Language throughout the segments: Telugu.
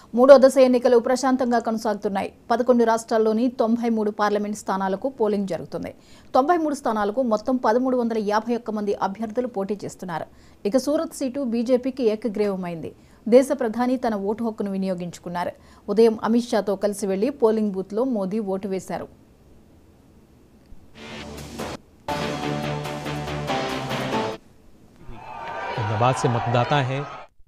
మూడో దశ ఎన్నికలు ప్రశాంతంగా కొనసాగుతున్నాయి పదకొండు రాష్ట్రాల్లోని తొంభై మూడు పార్లమెంట్ స్థానాలకు పోలింగ్ జరుగుతుంది తొంభై మూడు స్థానాలకు మొత్తం పదమూడు వందల యాభై ఒక్క మంది అభ్యర్థులు పోటీ చేస్తున్నారు ఇక సూరత్ సీటు బీజేపీకి ఏకగ్రీవమైంది దేశ ప్రధాని తన ఓటు హక్కును వినియోగించుకున్నారు ఉదయం అమిత్ షాతో కలిసి వెళ్లి పోలింగ్ బూత్లో మోదీ ఓటు వేశారు अहमदाबाद से मतदाता हैं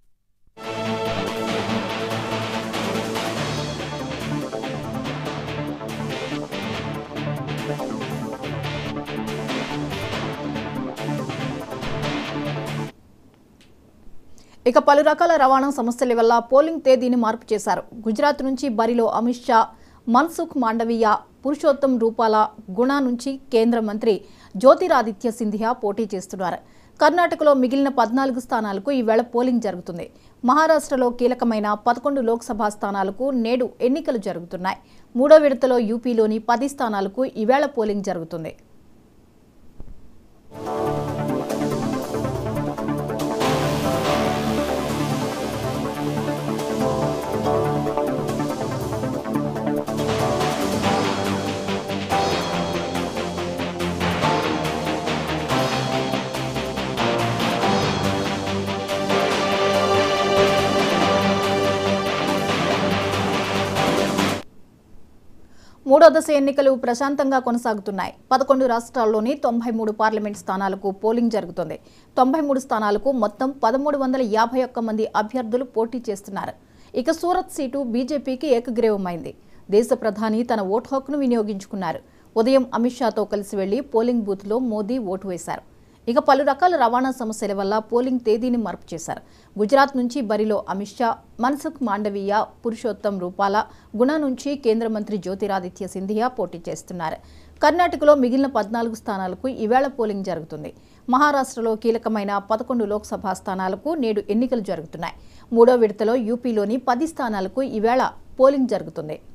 ఇక పలు రకాల రవాణా సమస్యల వల్ల పోలింగ్ తేదీని మార్పు చేశారు గుజరాత్ నుంచి బరిలో అమిత్ షా మన్సుఖ్ మాండవీయ పురుషోత్తం రూపాల గుణ నుంచి కేంద్ర మంత్రి జ్యోతిరాదిత్య సింధియా పోటీ చేస్తున్నారు కర్ణాటకలో మిగిలిన పద్నాలుగు స్థానాలకు ఈవేళ పోలింగ్ జరుగుతుంది మహారాష్ట్రలో కీలకమైన పదకొండు లోక్సభ స్థానాలకు నేడు ఎన్నికలు జరుగుతున్నాయి మూడో విడతలో యూపీలోని పది స్థానాలకు ఈవేళ పోలింగ్ జరుగుతుంది మూడో దశ ఎన్నికలు ప్రశాంతంగా కొనసాగుతున్నాయి పదకొండు రాష్ట్రాల్లోని తొంభై మూడు పార్లమెంట్ స్థానాలకు పోలింగ్ జరుగుతుంది తొంభై మూడు స్థానాలకు మొత్తం పదమూడు వందల యాభై ఒక్క మంది అభ్యర్థులు పోటీ చేస్తున్నారు ఇక సూరత్ సీటు బీజేపీకి ఏకగ్రీవమైంది దేశ ప్రధాని తన ఓటు హక్కును వినియోగించుకున్నారు ఉదయం అమిత్ షాతో కలిసి వెళ్లి పోలింగ్ బూత్లో మోదీ ఓటు వేశారు ఇక పలు రకాల రవాణా సమస్యల వల్ల పోలింగ్ తేదీని మార్పు చేశారు గుజరాత్ నుంచి బరిలో అమిత్ షా మన్సుఖ్ మాండవీయ పురుషోత్తం రూపాల గుణ నుంచి కేంద్ర మంత్రి జ్యోతిరాదిత్య సింధియా పోటీ చేస్తున్నారు కర్ణాటకలో మిగిలిన పద్నాలుగు స్థానాలకు ఈవేళ పోలింగ్ జరుగుతుంది మహారాష్ట్రలో కీలకమైన పదకొండు లోక్సభ స్థానాలకు నేడు ఎన్నికలు జరుగుతున్నాయి మూడో విడతలో యూపీలోని పది స్థానాలకు ఈవేళ పోలింగ్ జరుగుతుంది